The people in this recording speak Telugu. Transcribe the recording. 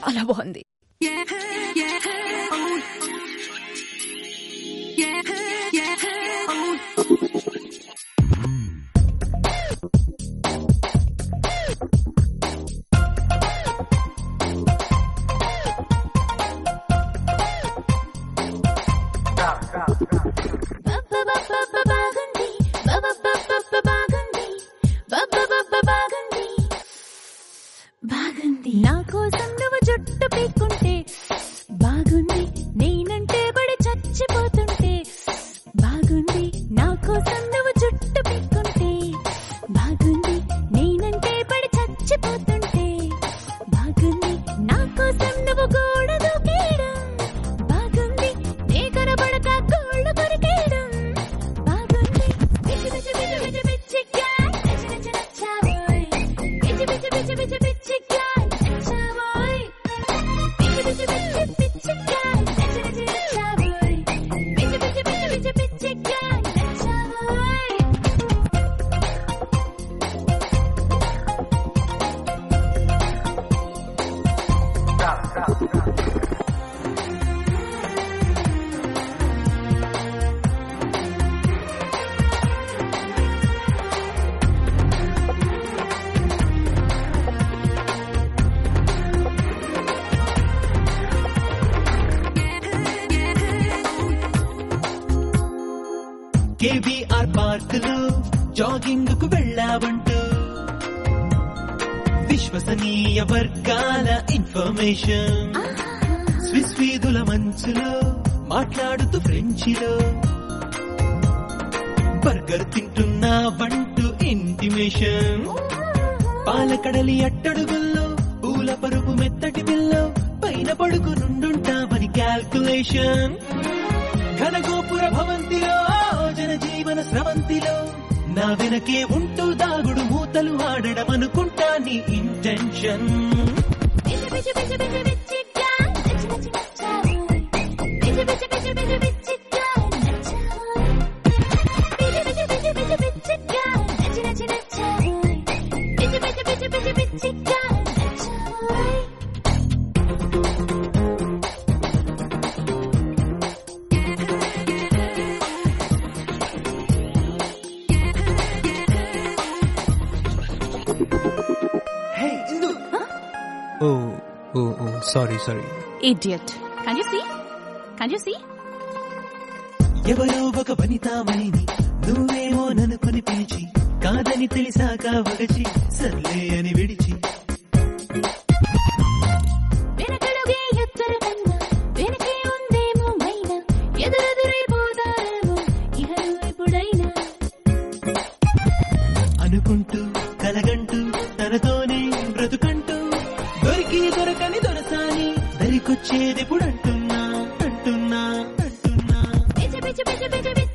చాలా బాగుంది బాగుంది నా కోసం నువ్వు జుట్టు పీక్కుంటే బాగుంది నేనంటే బడి చచ్చిపోతుంటే బాగుంది నా కోసం నువ్వు జుట్టు పీక్కుంటే బాగుంది నేనంటే బడి చచ్చిపోతుంటే బాగుంది నా కోసం నువ్వు గోడ దూకేయడం బాగుంది నే కనబడక గోళ్ళు కొరికేయడం బాగుంది పిచ్చి పిచ్చి పిచ్చి పిచ్చి పిచ్చిగా నచ్చి నచ్చి నచ్చావోయ్ పిచ్చి పిచ్చి పిచ్చి పిచ్చి పిచ్చిగా నచ్చావోయ్ పిచ్చి పిచ్చి పిచ్చి పిచ్చిగా నచ్చి నచ్చి నచ్చావోయ్ పిచ్చి పిచ్చి పిచ్చి పిచ్చి పిచ్చిగా నచ్చావోయ్ కేబీఆర్ పార్క్ లో జాగింగ్ కు వెళ్ళావంటూ విశ్వసనీయ వర్గాల ఇన్ఫర్మేషన్ స్విస్ వీధుల మంచులో మాట్లాడుతూ ఫ్రెంచిలో బర్గర్ తింటున్నా వంటూ ఇంటిమేషన్ పాలకడలి అట్టడుగుల్లో పూల పరుపు మెత్తటి బిల్లో పైన పడుకు నుండుంటామని క్యాల్కులేషన్ ఘనగోపుర భవంతిలో జన జీవన స్రవంతిలో నా వెనకే ఉంటూ దాగుడు మూతలు ఆడడం అనుకుంటా నీ ఇంటెన్షన్ పిచ్చి పిచ్చి పిచ్చి పిచ్చి పిచ్చిగా నచ్చి నచ్చి నచ్చావోయ్ పిచ్చి పిచ్చి పిచ్చి పిచ్చి పిచ్చిగా నచ్చావోయ్ పిచ్చి పిచ్చి పిచ్చి పిచ్చి పిచ్చిగా నచ్చి నచ్చి నచ్చావోయ్ పిచ్చి పిచ్చి పిచ్చి పిచ్చి పిచ్చిగా నచ్చావోయ్ hey Indu oh oh oh sorry sorry idiot can you see can you see ఎవరో ఒక వనితామణిని నువ్వేమో ననుకొని పిలిచి కాదని తెలిసాక వగచి సర్లే అని విడిచి వెనకడుగే ఎత్తర కన్నా వెనకే ఉందేమో మైనా ఎదురెదురైపోతారేమో ఇహ నువ్వు ఎప్పుడైనా అనుకుంటూ కలగంటూ తనతోనే బ్రతుకంటూ దొరికి దొరకని దొరసాని దరికొచ్చేది ఇప్పుడు అంటున్నా అంటున్నా అంటున్నా పిచ్చి పిచ్చి పిచ్చి పిచ్చి